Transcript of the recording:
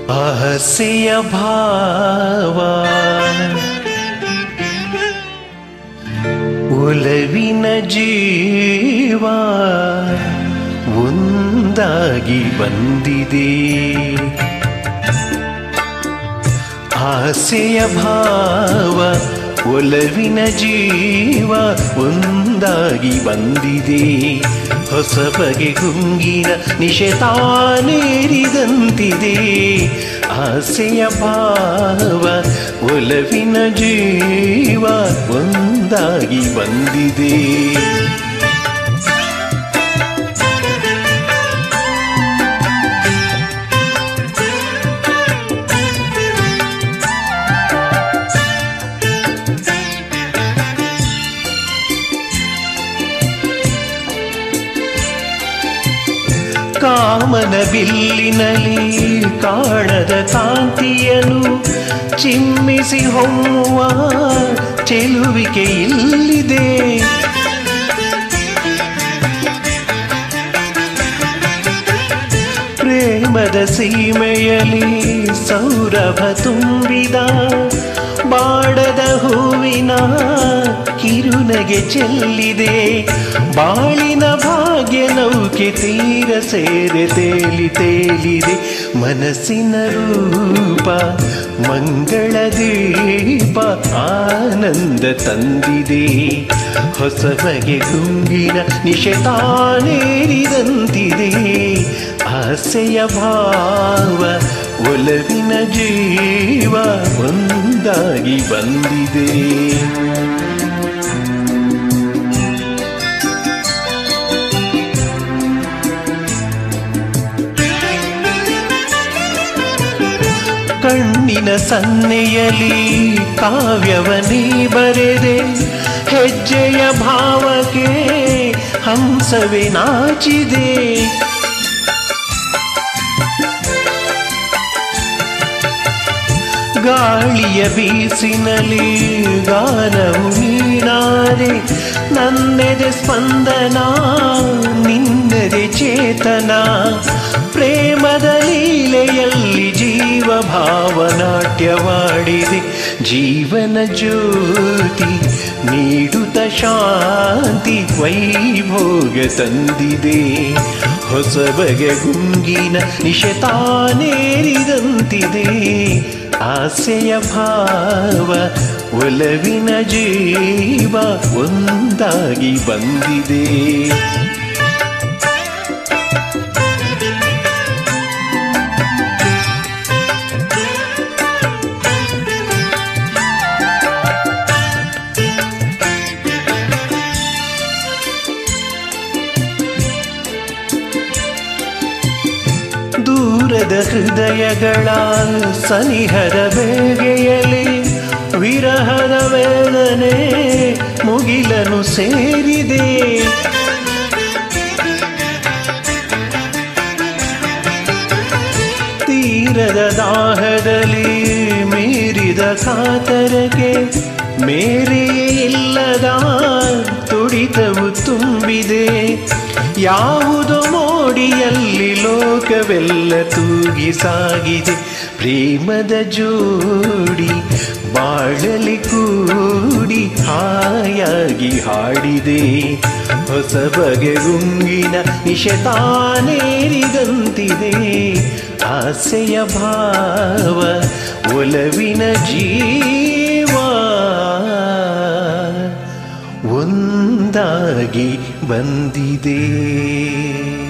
ಆಸೆಯ ಭಾವ ಒಲವಿನ ಜೀವ ಒಂದಾಗಿ ಬಂದಿದೆ ಆಸೆಯ ಭಾವ ಒಲವಿನ ಜೀವ ಒಂದಾಗಿ ಬಂದಿದೆ ಹೊಸ ಬಗೆ ಗುಂಗಿನ ನಿಶೆತಾನೇರಿದಂತಿದೆ ಆಸೆಯ ಭಾವ ಒಲವಿನ ಜೀವ ಒಂದಾಗಿ ಬಂದಿದೆ ಕಾಮನ ಬಿಲ್ಲಿನಲ್ಲಿ ಕಾಣದ ಕಾಂತಿಯನು ಚಿಮ್ಮಿಸಿ ಹೊಮ್ಮುವ ಚೆಲುವಿಕೆ ಇಲ್ಲಿದೆ ಪ್ರೇಮದ ಸೀಮೆಯಲ್ಲಿ ಸೌರಭ ತುಂಬಿದ ಬಾಡದ ಹೂವಿನ ಕಿರುನಗೆ ಚೆಲ್ಲಿದೆ ಬಾಳಿನ ಭಾಗ್ಯ ನೌಕೆ ತೀರ ಸೇರೆ ತೇಲಿ ತೇಲಿದೆ ಮನಸ್ಸಿನ ರೂಪ ಮಂಗಳ ದೀಪ ಆನಂದ ತಂದಿದೆ ಹೊಸ ಬಗೆ ಗುಂಗಿನ ನಿಶೆತಾನೇರಿದಂತಿದೆ ಆಸೆಯ ಭಾವ ಒಲವಿನ ಜೀವ ಒಂದಾಗಿ ಬಂದಿದೆ ಕಣ್ಣಿನ ಸನ್ನೆಯಲಿ ಕಾವ್ಯವನೇ ಬರೆದೆ ಹೆಜ್ಜೆಯ ಭಾವಕ್ಕೆ ಹಂಸವೇ ನಾಚಿದೆ ಗಾಳಿಯ ಬೀಸಿನಲ್ಲಿ ಗಾನವು ನೀನಾದೆ ನನ್ನೆದೆ ಸ್ಪಂದನ ನಿನ್ನದೆ ಚೇತನ ಪ್ರೇಮದ ಲೀಲೆಯಲ್ಲಿ ಜೀವ ಭಾವನಾಟ್ಯವಾಡಿದೆ ಜೀವನ ಜ್ಯೋತಿ ನೀಡುತ್ತ ಶಾಂತಿ ವೈಭೋಗ ತಂದಿದೆ ಹೊಸ ಬಗೆ ಗುಂಗಿನ ನಿಶತಾನೇರಿದಂತಿದೆ ಆಸೆಯ ಭಾವ ಒಲವಿನ ಜೀವ ಒಂದಾಗಿ ಬಂದಿದೆ ದೂರದ ಹೃದಯಗಳ ಸನಿಹದ ಬೇಗೆಯಲಿ ವಿರಹದ ವೇದನೆ ಮುಗಿಲನು ಸೇರಿದೆ ತೀರದ ದಾಹದಲ್ಲಿ ಮೀರಿದ ಕಾತರಕ್ಕೆ ಮೇರೆಯೇ ಇಲ್ಲದ ತುಡಿತವು ತುಂಬಿದೆ ಯಾವುದೋ ಮೋಡಿಯಲ್ಲಿ ಲೋಕವೆಲ್ಲ ತೂಗಿ ಸಾಗಿದೆ ಪ್ರೇಮದ ಜೋಡಿ ಬಾಳಲಿ ಕೂಡಿ ಹಾಯಾಗಿ ಹಾಡಿದೆ ಹೊಸ ಬಗೆ ಗುಂಗಿನ ನಿಶತಾನೇರಿದಂತಿದೆ ಆಸೆಯ ಭಾವ ಒಲವಿನ ಜೀವ ಒಂದಾಗಿ ಬಂದಿದೆ